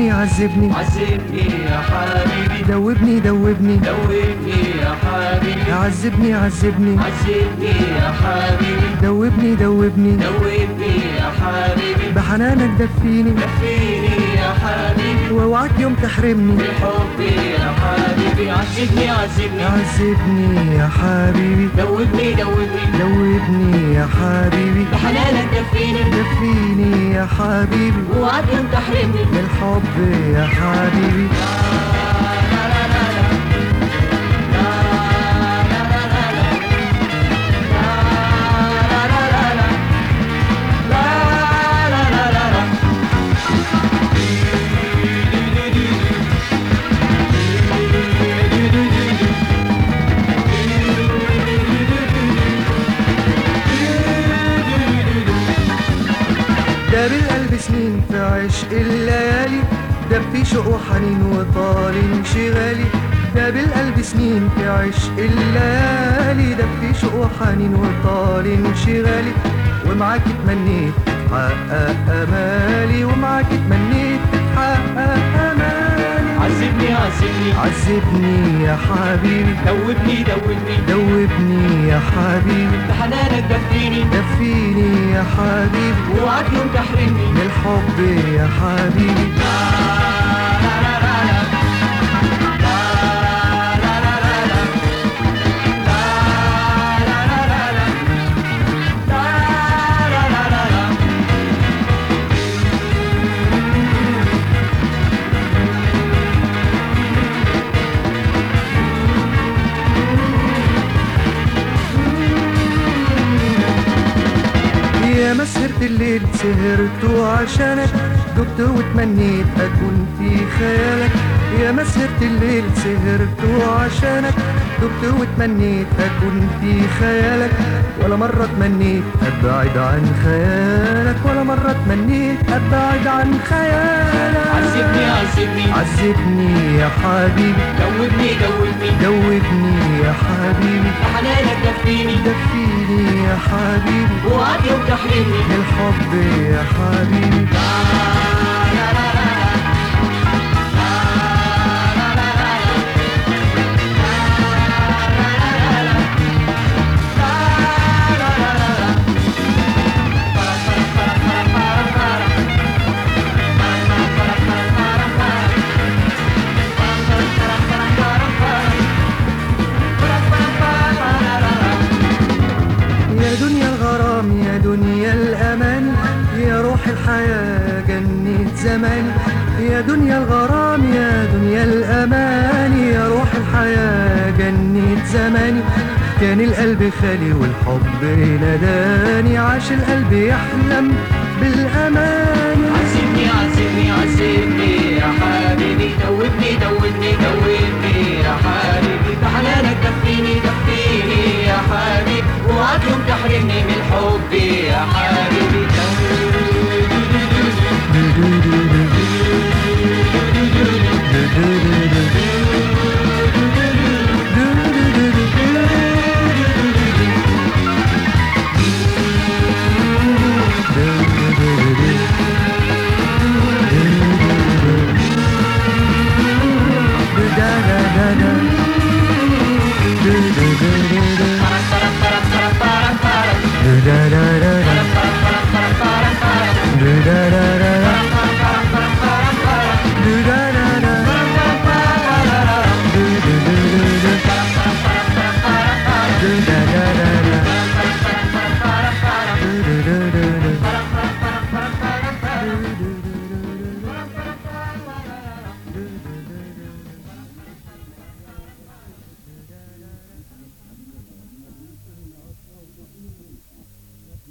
عذبني عذبني عذبني يا حبيبي دوبني دوبني دوبني يا حبيبي عذبني عذبني عذبني يا حبيبي دوبني دوبني دوبني يا حبيبي بحنانك دفيني دفيني يا حبيبي واوعك يوم تحرمني بحبي يا حبيبي عذبني عذبني عذبني يا حبيبي دوبني دوبني دوبني يا حبيبي بحنانك دفيني دفيني يا حبيبي اوعك يوم تحرمني من الحب يا حبيبي ده بالقلب سنين في عشق الليالي ده في شوق وحنين وطال انشغالي ده بالقلب سنين في عشق الليالي ده في شوق وحنين وطال انشغالي ومعاك اتمنيت تتحقق امالي ومعاك اتمنيت تتحقق امالي عذبني عذبني عذبني يا حبيبي دوبني دوبني دوبني يا حبيبي بحنانك دفيني دفيني يا حبيبي اوعك يوم تحرمني من الحب يا حبيبي يا ما سهرت الليل سهرت عشانك دبت وتمنيت اكون في خيالك يا ما سهرت الليل سهرت عشانك دبت وتمنيت اكون في خيالك ولا مرة تمنيت ابعد عن خيالك ولا مرة تمنيت ابعد عن خيالك عذبني عذبني عذبني يا حبيبي دوبني دوبني دوبني يا حبيبي بحنانك دفيني دفيني يا حبيبي اوعك يوم تحرمني من الحب يا حبيبي يا دنيا الغرام يا دنيا الأمان يا روح الحياة جنة زماني يا دنيا الغرام يا دنيا الأمان يا روح الحياة جنة زماني كان القلب خالي والحب ناداني عاش القلب يحلم بالأمان عذبني عذبني عذبني يا حبيبي دوبني دوبني دوبني يا حبيبي بحنانك دفيني دفيني يا حبيبي اوعك يوم تحرمني من حبي يا حبيبي Da da